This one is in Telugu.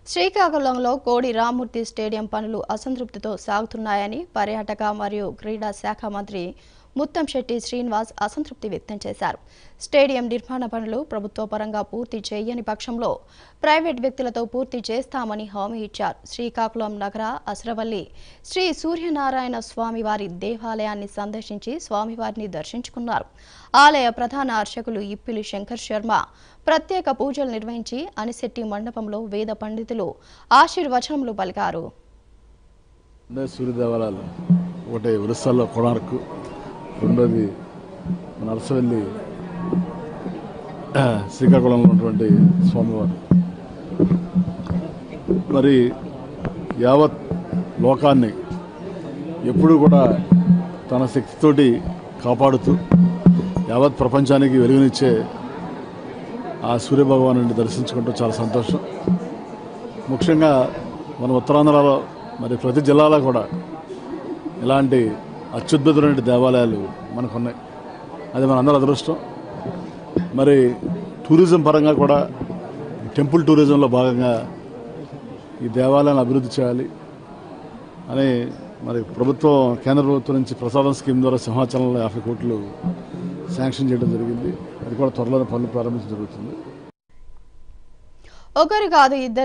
శ్రీకాకుళంలో కోడి రామ్మూర్తి స్టేడియం పనులు అసంతృప్తితో సాగుతున్నాయని పర్యాటక మరియు క్రీడా శాఖ మంత్రి ముత్తంశెట్టి శ్రీనివాస్ అసంతృప్తి వ్యక్తం చేశారు స్టేడియం నిర్మాణ పనులు ప్రభుత్వ పరంగా పూర్తి చేయని పక్షంలో ప్రైవేట్ వ్యక్తులతో పూర్తి చేస్తామని హామీ ఇచ్చారు శ్రీకాకుళం నగర అసరవల్లి శ్రీ సూర్యనారాయణ స్వామివారి దేవాలయాన్ని సందర్శించి స్వామివారిని దర్శించుకున్నారు ఆలయ ప్రధాన అర్చకులు ఇప్పిలి శంకర్ శర్మ ప్రత్యేక పూజలు నిర్వహించి అనిశెట్టి మండపంలో వేద పండితులు ఆశీర్వచనములు పలికారు రెండో సూర్య దేవాలయాలు ఒకటి ఒరిస్సాలో కొణార్క్ రెండోది మన అరసవెల్లి శ్రీకాకుళంలో ఉన్నటువంటి స్వామివారు మరి యావత్ లోకాన్ని ఎప్పుడూ కూడా తన శక్తితోటి కాపాడుతూ యావత్ ప్రపంచానికి వెలుగునిచ్చే ఆ సూర్యభగవాను దర్శించుకుంటూ చాలా సంతోషం ముఖ్యంగా మన ఉత్తరాంధ్రలో మరి ప్రతి జిల్లాలో కూడా ఇలాంటి అత్యుద్భుతమైన దేవాలయాలు మనకు ఉన్నాయి అది మన అందరి అదృష్టం మరి టూరిజం పరంగా కూడా టెంపుల్ టూరిజంలో భాగంగా ఈ దేవాలయాన్ని అభివృద్ధి చేయాలి అని మరి ప్రభుత్వం కేంద్ర ప్రభుత్వం నుంచి ప్రసాదం స్కీమ్ ద్వారా సింహాచలంలో యాభై కోట్లు శాంక్షన్ చేయడం జరిగింది అది కూడా త్వరలోనే పనులు ప్రారంభించడం జరుగుతుంది ఒకరు కాదు ఇద్దరు